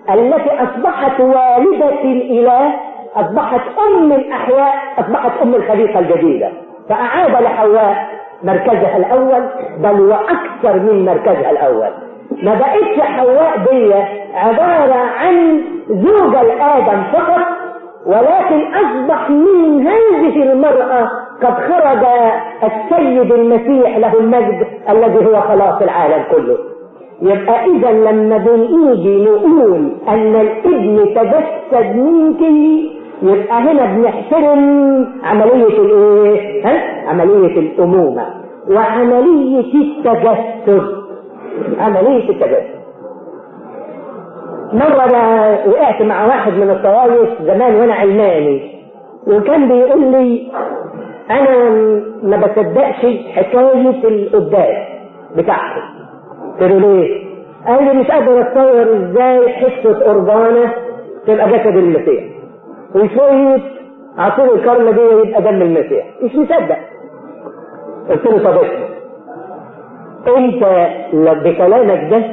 التي أصبحت والدة الإله أصبحت أم الأحياء أصبحت أم الخليقة الجديدة فأعاد لحواء مركزها الأول بل وأكثر من مركزها الأول ما بقتش حواء دي عبارة عن زوجة لآدم فقط ولكن أصبح من هذه المرأة قد خرج السيد المسيح له المجد الذي هو خلاص العالم كله يبقى إذا لما بنيجي نقول أن الابن تجسد منك يبقى هنا بنحترم عملية الايه؟ ها؟ عملية الأمومة وعملية التجسد عملية التجسد مرة أنا وقعت مع واحد من الطوائف زمان وأنا علماني وكان بيقول لي أنا ما بصدقش حكاية القداس بتاعته قلت له ليه؟ قال لي مش قادر أتصور إزاي حصة قربانة تبقى جسد المسيح وشوية عصير الكرمة دي يبقى دم المسيح مش مصدق قلت له طب انت بكلامك ده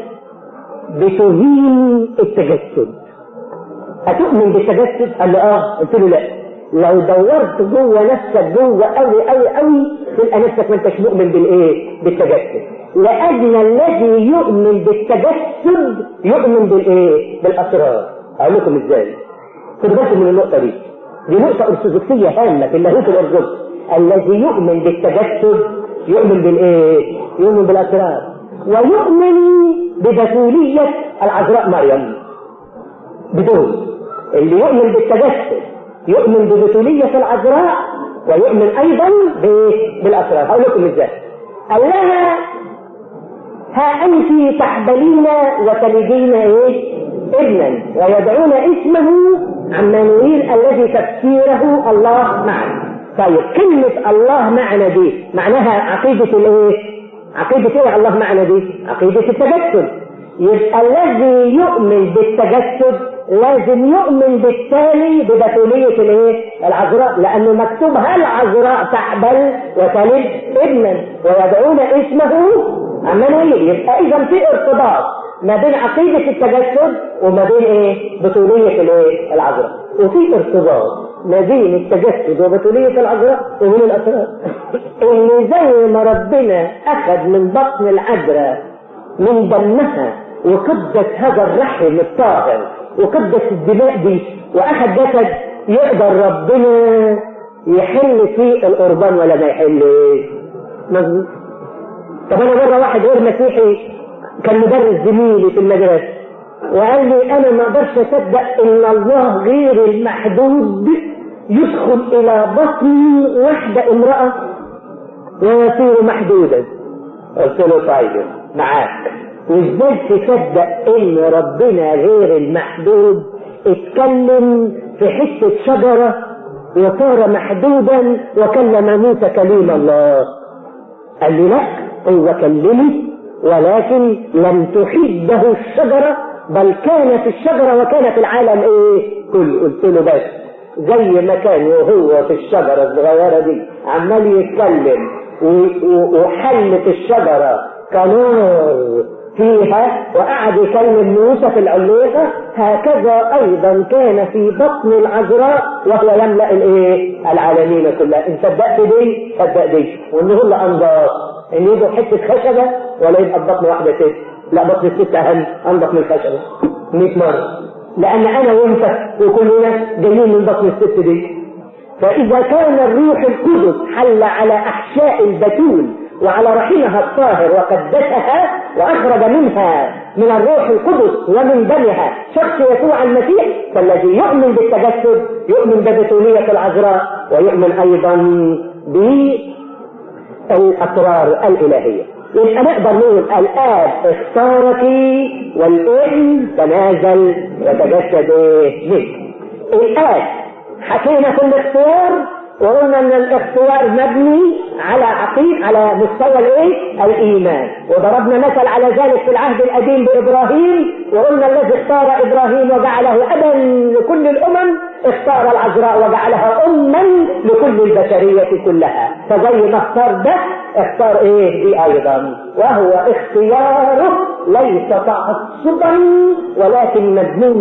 بتهين التجسد هتؤمن بالتجسد؟ قال لي اه قلت له لا لو دورت جوه نفسك جوه قوي قوي قوي تلقى نفسك ما انتش مؤمن بالايه؟ بالتجسد لأن الذي يؤمن بالتجسد يؤمن بالايه؟ بالاسرار اقول لكم ازاي؟ خدوا بالكم من النقطه دي دي نقطه ارثوذكسيه هامه في اللاهوت الارثوذكسي الذي يؤمن بالتجسد يؤمن بالايه؟ يؤمن بالاسرار ويؤمن ببتولية العذراء مريم بدون اللي يؤمن بالتجسد يؤمن ببتولية العذراء ويؤمن أيضا بالأسرار هقول لكم إزاي قال لها ها أنت تحبلين وتلدين إيه؟ ابنا ويدعون اسمه عمانويل الذي تفسيره الله معنا طيب كلمة الله معنا دي معناها عقيدة الايه؟ عقيدة ايه الله معنا دي؟ عقيدة التجسد يبقى الذي يؤمن بالتجسد لازم يؤمن بالتالي ببتولية الايه؟ العذراء لأنه مكتوب هل عذراء تحبل وتلد ابنا ويدعون اسمه عمانويل يبقى إذا في ارتباط ما بين عقيدة التجسد وما بين ايه؟ بطولية الايه؟ العذراء وفي ارتباط ما بين التجسد وبطولية العذراء ومن الأسرار اللي زي ما ربنا أخذ من بطن العذراء من دمها وقدس هذا الرحم الطاهر وقدس الدماء دي وأخذ جسد يقدر ربنا يحل فيه القربان ولا ما يحلش مظبوط طب أنا مرة واحد غير مسيحي كان مدرس زميلي في المدرسة وقال لي انا ما اقدرش اصدق ان الله غير المحدود يدخل الى بطن واحدة امرأة ويصير محدودا قلت له طيب معاك وازاي تصدق ان ربنا غير المحدود اتكلم في حتة شجرة وصار محدودا وكلم موسى كليم الله قال لي لا هو كلمه ولكن لم تحده الشجرة بل كانت الشجرة وكانت العالم ايه كل قلت له بس زي ما كان وهو في الشجرة الصغيرة دي عمال يتكلم وحلت الشجرة كنار فيها وقعد يكلم موسى في العليقة هكذا أيضا كان في بطن العذراء وهو يملأ الايه العالمين كلها إن صدقت دي صدق دي وإن هو اللي أنضاف إن يجوا حتة خشبة ولا يبقى بطن واحدة ست لا بطن الست أهم أنضف من الخشبة 100 مرة لأن أنا وأنت وكلنا جايين من بطن الست دي فإذا كان الروح القدس حل على أحشاء البتول وعلى رحمها الطاهر وقدسها وأخرج منها من الروح القدس ومن دمها شخص يسوع المسيح فالذي يؤمن بالتجسد يؤمن ببتولية العذراء ويؤمن أيضا بالأسرار الإلهية يبقى نقدر نقول الآب اختارك والابن تنازل وتجسد منك الآب حكينا في الاختيار وقلنا ان الاختيار مبني على عقيد على مستوى الايه؟ الايمان وضربنا مثل على ذلك في العهد القديم بابراهيم وقلنا الذي اختار ابراهيم وجعله ابا لكل الامم اختار العذراء وجعلها اما لكل البشريه كلها فزي ما اختار ده اختار ايه دي ايضا وهو اختياره ليس تعصبا ولكن مبني